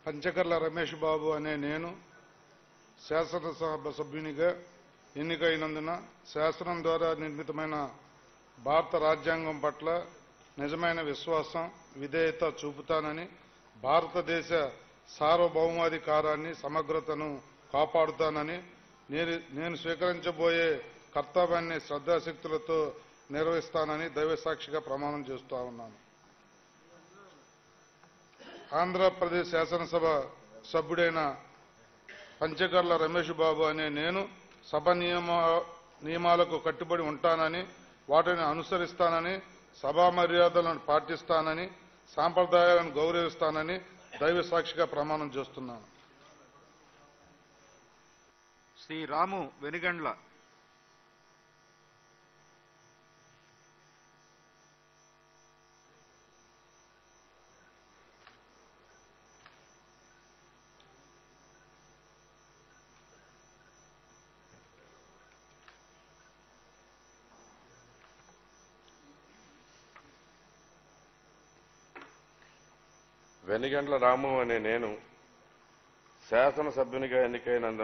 పంచకర్ల రమేష్ బాబు అనే నేను శాసనసభ సభ్యునిగా ఎన్నికైనందున శాసనం ద్వారా నిర్మితమైన భారత రాజ్యాంగం పట్ల నిజమైన విశ్వాసం విధేయత చూపుతానని భారతదేశ సార్వభౌమాధికారాన్ని సమగ్రతను కాపాడుతానని నేను నేను స్వీకరించబోయే కర్తవ్యాన్ని శ్రద్ధాశక్తులతో నిర్వహిస్తానని దైవసాక్షిగా ప్రమాణం చేస్తా ఉన్నాను ఆంధ్రప్రదేశ్ శాసనసభ సభ్యుడైన పంచకర్ల రమేష్ బాబు అనే నేను సభ నియమ నియమాలకు కట్టుబడి ఉంటానని వాటిని అనుసరిస్తానని సభా మర్యాదలను పాటిస్తానని సాంప్రదాయాలను గౌరవిస్తానని దైవ సాక్షిగా ప్రమాణం చేస్తున్నాను శ్రీ రాము వెనుగండ్ల వెనిగండ్ల రాము అనే నేను శాసనసభ్యునిగా ఎన్నికైనందున